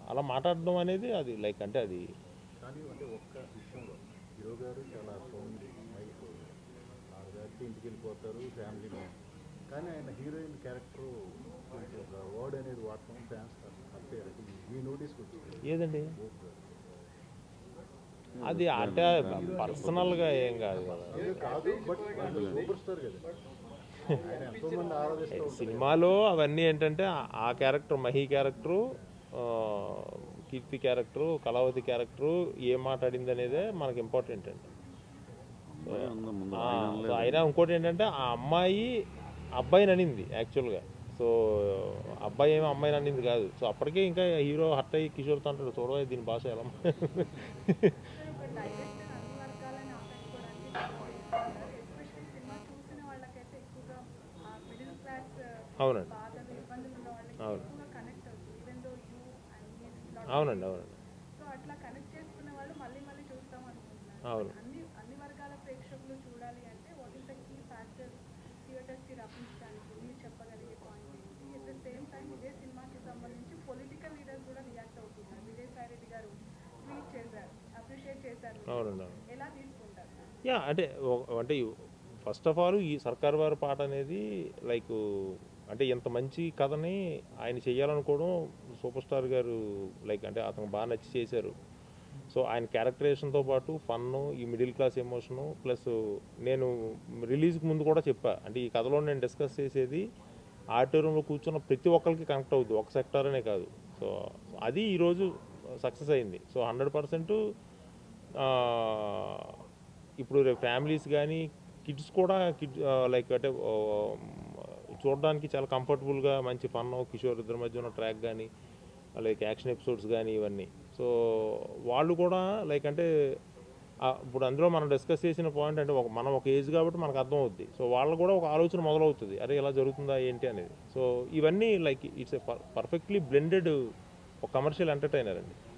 అలా మాట్లాడడం అనేది అది లైక్ అంటే అది కానీ అంటే ఒక్క విషయంలో హీరో గారు చాలా సౌండ్ మైక్ నాన్నగారికి ఇంటికి వెళ్ళిపోతారు ఫ్యామిలీ మ్యాన్ కానీ ఆయన హీరోయిన్ క్యారెక్టర్ కొంచెం ఒక వర్డ్ అనేది వాడటం ఫ్యాన్స్ తప్పేరు మీ నోటీస్కి వచ్చింది ఏదండి ఓప్ గారు. అది అంటే పర్సనల్గా ఏం కాదు కదా అదే కాదు బట్ సూపర్ స్టార్ కదా ఆయన ఎంతో మంది ఆరాధిస్తూ ఉంటారు సినిమాలో అవన్నీ ఏంటంటే ఆ- ఆ క్యారెక్టర్ మహి క్యారెక్టరు ఆ, కీర్తి క్యారెక్టరు కళావతి క్యారెక్టరు ఏం మాట్లాడింది అనేదే మనకి ఇంపార్టెంట్ అండి ఆ, సో అయినా ఇంకోటి ఏంటంటే ఆ అమ్మాయి అబ్బాయిని అనింది యాక్చువల్గా సో అబ్బాయి ఏమో అమ్మాయిని అనింది కాదు సో అప్పటికే ఇంకా హీరో హట్ అయ్యి కిషోర్తో అంటాడు చూడవా దీని భాష ఎలా ఒక డైరెక్టర్ అన్ని వర్గాలను ఆకట్టుకోవడానికి ఎస్పెషల్లీ సినిమా చూసిన వాళ్ళకైతే ఎక్కువగా మిడిల్ క్లాస్ అవునండి బాధలు ఇబ్బందులు ఉన్న వాళ్ళకి అవును. ఎక్కువగా కనెక్ట్ అవుతుంది ఈవెన్ దో యూ అండ్ అవునండి అవునండి సో అట్లా కనెక్ట్ చేసుకున్న వాళ్ళు మళ్ళీ మళ్ళీ చూస్తాం అనుకుంటున్నారు అవును. అన్ని అన్ని వర్గాల ప్రేక్షకులు చూడాలి అంటే what is the key factor theatres కి రప్పించడానికి మీరు చెప్పగలిగే పాయింట్ ఏంటి అట్ ద సేమ్ టైం ఇదే సినిమాకి సంబంధించి పొలిటికల్ లీడర్స్ కూడా రియాక్ట్ అవుతున్నారు విజయసాయి రెడ్డి గారు ట్వీట్ చేశారు అప్రిషియేట్ చేశారు అవునండి అవును ఎలా తీసుకుంటారు యా అంటే ఓ- అంటే ఫస్ట్ ఆఫ్ ఆల్ ఈ సర్కార్ వారి పాట అనేది లైక్ అంటే ఇంత మంచి కథని ఆయన చేయాలనుకోవడం సూపర్ స్టార్ గారు లైక్ అంటే అతను బాగా నచ్చి చేశారు సో ఆయన క్యారెక్టరేషన్తో పాటు ఫన్ ఈ మిడిల్ క్లాస్ ఎమోషను ప్లస్ నేను రిలీజ్కి ముందు కూడా చెప్పా అంటే ఈ కథలో నేను డిస్కస్ చేసేది ఆడిటోరియంలో కూర్చున్న ప్రతి ఒక్కరికి కనెక్ట్ అవుద్ది ఒక సెక్టర్ అనే కాదు సో అది ఈరోజు సక్సెస్ అయింది సో హండ్రెడ్ పర్సెంట్ ఇప్పుడు రేపు ఫ్యామిలీస్ కానీ కిడ్స్ కూడా కిడ్ లైక్ అంటే ఆ, చూడడానికి చాలా కంఫర్టబుల్గా మంచి ఫన్ కిషోర్ ఇద్దరి మధ్య ఉన్న ట్రాక్ కానీ లైక్ యాక్షన్ ఎపిసోడ్స్ కానీ ఇవన్నీ సో వాళ్ళు కూడా లైక్ అంటే ఆ, ఇప్పుడు అందులో మనం డిస్కస్ చేసిన పాయింట్ అంటే ఒక మనం ఒక ఏజ్ కాబట్టి మనకు అర్థం అవుద్ది సో వాళ్ళు కూడా ఒక ఆలోచన మొదలవుతుంది అరే ఇలా జరుగుతుందా ఏంటి అనేది సో ఇవన్నీ like it's a perfectly blended ఒక కమర్షియల్ ఎంటర్టైనర్ అండి